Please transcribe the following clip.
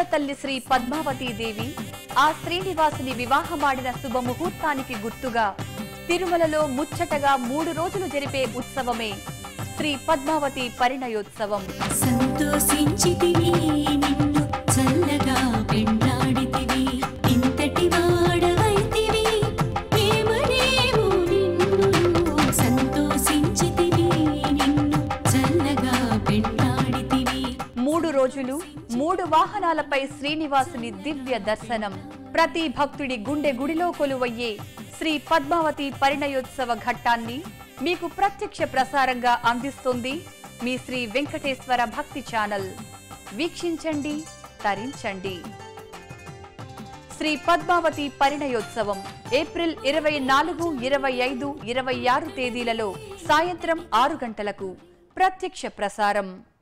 తల్లి శ్రీ పద్మావతీదేవి ఆ శ్రీనివాసుని వివాహమాడిన శుభముహూర్తానికి గుర్తుగా తిరుమలలో ముచ్చటగా మూడు రోజులు జరిపే ఉత్సవమే శ్రీ పద్మావతి పరిణయోత్సవం సంతోషించితివి నిన్ను చల్లగా పెండాడితివి ఇంతటి వాడవైతివి ఏమనేమో నిన్ను సంతోషించితివి నిన్ను చల్లగా పెండాడితివి మూడు రోజులు మూడు వాహనాలపై శ్రీనివాసుని దివ్య దర్శనం ప్రతి భక్తుడి గుండె గుడిలో కొలువయ్యే శ్రీ పద్మావతి పరిణయోత్సవ ఘట్టాన్ని మీకు ప్రత్యక్ష ప్రసారంగా అందిస్తుంది మీ శ్రీ వెంకటేశ్వర భక్తి ఛానల్ వీక్షించండి తరించండి శ్రీ పద్మావతి పరిణయోత్సవం ఏప్రిల్ ఇరవై నాలుగు ఇరవై ఐదు ఇరవై ఆరు తేదీలలో సాయంత్రం ఆరు గంటలకు ప్రత్యక్ష ప్రసారం